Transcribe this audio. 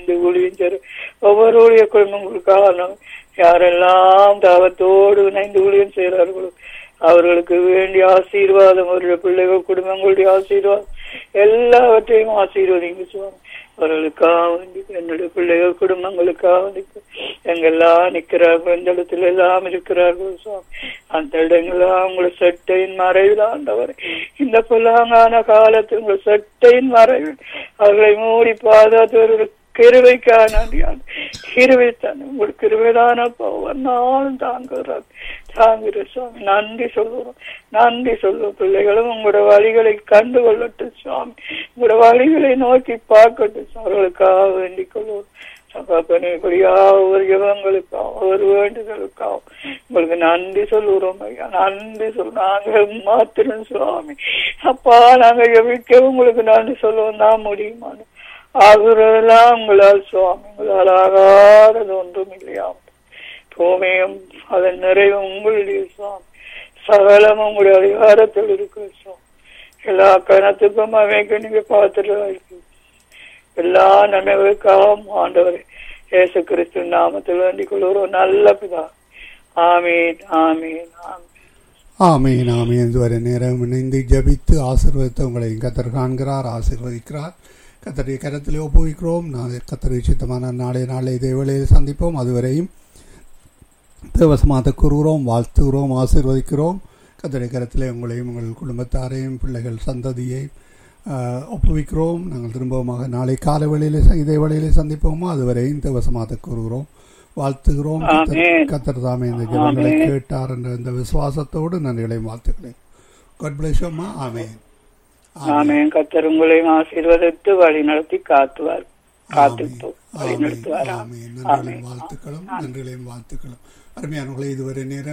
இணைந்து ஊழியம் செய்ற ஒவ்வொரு ஊழிய குடும்பங்களுக்காக நாம் யாரெல்லாம் தாகத்தோடு இணைந்து ஊழியம் செய்கிறார்களோ அவர்களுக்கு வேண்டிய ஆசீர்வாதம் அவருடைய பிள்ளைகள் குடும்பங்களுடைய ஆசீர்வாதம் எல்லாவற்றையும் ஆசீர்வதிங்க சுவாமி அவர்களுக்காக வேண்டி என்னுடைய பிள்ளைகள் குடும்பங்களுக்காக வேண்டி எங்கெல்லாம் நிற்கிறார்கள் எந்த இடத்துல எல்லாம் இருக்கிறார்கள் சுவாமி அந்த இடங்கள்லாம் உங்களை சட்டையின் மறைவில் ஆண்டவர் இந்த புல்லாங்கான காலத்தில் உங்கள் சட்டையின் மறைவில் அவர்களை மூடி பாதுகாத்தவர்களுக்கு கிருவைக்காக நன்றி கிருவை தான் உங்களுக்கு கிருவைதான ஒவ்வொரு நாளும் தாங்குகிறார் தாங்குகிற சுவாமி நன்றி சொல்லுவோம் நன்றி சொல்லுவோம் பிள்ளைகளும் உங்களோட வழிகளை கண்டு கொள்ளட்டும் சுவாமி உங்களோட வழிகளை நோக்கி பார்க்கட்டும் சுவாமி. அவர்களுக்காக வேண்டிக் கொள்வோம் சகாப்பனைக்குரியா ஒவ்வொரு ஜபங்களுக்காக ஒவ்வொரு வேண்டுதலுக்காக உங்களுக்கு நன்றி சொல்லுறோம் ஐயா நன்றி சொல் நாங்க மாத்திரம் சுவாமி அப்பா நாங்க ஜபிக்க உங்களுக்கு நன்றி சொல்லுவோம் தான் முடியுமான்னு ஆகுறதெல்லாம் உங்களால் சுவாமி உங்களால் ஆகாதது ஒன்றும் இல்லையாம் பூமியும் அதன் நிறைவு உங்களுடைய சுவாமி சகலமும் உங்களுடைய அதிகாரத்தில் இருக்கு சுவாமி எல்லா கணத்துக்கும் அமைக்க நீங்க பார்த்துட்டு இருக்கு எல்லா நன்மைகளுக்காகவும் ஆண்டவர் இயேசு கிறிஸ்து நாமத்தில் வேண்டிக் கொள்கிறோம் நல்ல பிதா ஆமீன் ஆமீன் ஆமீன் ஆமீன் ஆமீன் இதுவரை நேரம் இணைந்து ஜபித்து ஆசீர்வதித்து உங்களை கத்தர் காண்கிறார் ஆசீர்வதிக்கிறார் கத்தருடைய கரத்திலே ஒப்புவிக்கிறோம் நான் கத்தரை சித்தமான நாளை நாளை இதே வேளையில் சந்திப்போம் அதுவரையும் தேவசமாக கூறுகிறோம் வாழ்த்துகிறோம் ஆசீர்வதிக்கிறோம் கத்தருடைய கரத்திலே உங்களையும் உங்கள் குடும்பத்தாரையும் பிள்ளைகள் சந்ததியை ஆஹ், ஒப்புவிக்கிறோம் நாங்கள் திரும்பவுமாக நாளை காலை வேளையிலே ச- இதே வேளையிலே சந்திப்போமோ அதுவரையும் தேவசமாக கூறுகிறோம் வாழ்த்துகிறோம் கத்தர் ஆமென். கத்தர் தாமே இந்த ஜெபங்களை ஆமென். கேட்டார் என்ற இந்த விசுவாசத்தோடு நன்றிகளையும் வாழ்த்துக்களையும் God bless you, அம்மா ஆமென் ஆமேன் கத்தர் உங்களையும் ஆசீர்வதித்து வழி நடத்தி காத்துவார் காத்து வழி ஆமென் நடத்துவார் ஆமென் நன்றிகளையும் வாழ்த்துக்களும் நன்றிகளையும் வாழ்த்துக்களும் அருமையானவர்களே இதுவரை நேரம்